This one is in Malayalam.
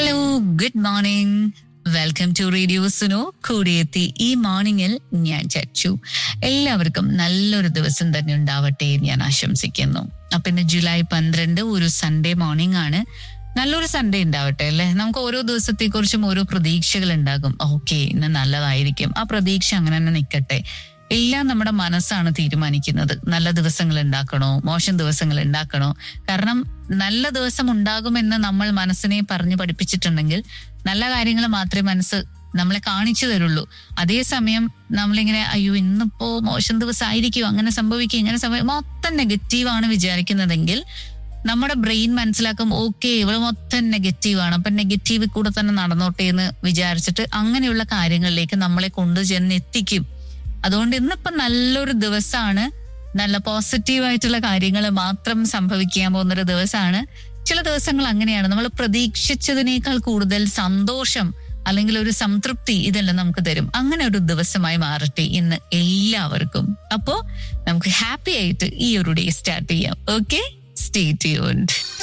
hello good morning welcome to radio Suno കൂടിയെത്തി ഈ മോർണിംഗിൽ ഞാൻ ചച്ചു എല്ലാവർക്കും നല്ലൊരു ദിവസം തന്നെ ഉണ്ടാവട്ടെ എന്ന് ഞാൻ ആശംസിക്കുന്നു അപ്പൊ ഇന്ന് ജൂലൈ പന്ത്രണ്ട് ഒരു സൺഡേ മോർണിംഗ് ആണ് നല്ലൊരു സൺഡേ ഉണ്ടാവട്ടെ അല്ലെ നമുക്ക് ഓരോ ദിവസത്തെ കുറിച്ചും ഓരോ പ്രതീക്ഷകൾ ഉണ്ടാകും ഓക്കെ ഇന്ന് നല്ലതായിരിക്കും ആ പ്രതീക്ഷ അങ്ങനെ തന്നെ നിൽക്കട്ടെ എല്ലാം നമ്മുടെ മനസ്സാണ് തീരുമാനിക്കുന്നത് നല്ല ദിവസങ്ങൾ ഉണ്ടാക്കണോ മോശം ദിവസങ്ങൾ ഉണ്ടാക്കണോ കാരണം നല്ല ദിവസം ഉണ്ടാകുമെന്ന് നമ്മൾ മനസ്സിനെ പറഞ്ഞു പഠിപ്പിച്ചിട്ടുണ്ടെങ്കിൽ നല്ല കാര്യങ്ങൾ മാത്രമേ മനസ്സ് നമ്മളെ കാണിച്ചു തരുള്ളൂ അതേസമയം നമ്മളിങ്ങനെ അയ്യോ ഇന്നിപ്പോ മോശം ദിവസമായിരിക്കും അങ്ങനെ സംഭവിക്കും ഇങ്ങനെ സംഭവിക്കും മൊത്തം നെഗറ്റീവാണ് വിചാരിക്കുന്നതെങ്കിൽ നമ്മുടെ ബ്രെയിൻ മനസ്സിലാക്കും ഓക്കെ ഇവള് മൊത്തം നെഗറ്റീവാണ് അപ്പൊ നെഗറ്റീവ് കൂടെ തന്നെ നടന്നോട്ടെ എന്ന് വിചാരിച്ചിട്ട് അങ്ങനെയുള്ള കാര്യങ്ങളിലേക്ക് നമ്മളെ കൊണ്ടുചെന്ന് എത്തിക്കും അതുകൊണ്ട് ഇന്നിപ്പോ നല്ലൊരു ദിവസമാണ് നല്ല പോസിറ്റീവ് ആയിട്ടുള്ള കാര്യങ്ങൾ മാത്രം സംഭവിക്കാൻ പോകുന്നൊരു ദിവസമാണ് ചില ദിവസങ്ങൾ അങ്ങനെയാണ് നമ്മൾ പ്രതീക്ഷിച്ചതിനേക്കാൾ കൂടുതൽ സന്തോഷം അല്ലെങ്കിൽ ഒരു സംതൃപ്തി ഇതെല്ലാം നമുക്ക് തരും അങ്ങനെ ഒരു ദിവസമായി മാറട്ടെ ഇന്ന് എല്ലാവർക്കും അപ്പോ നമുക്ക് ഹാപ്പി ആയിട്ട് ഈ ഒരു ഡേ സ്റ്റാർട്ട് ചെയ്യാം ഓക്കെ സ്റ്റേ ട്യൂൺഡ്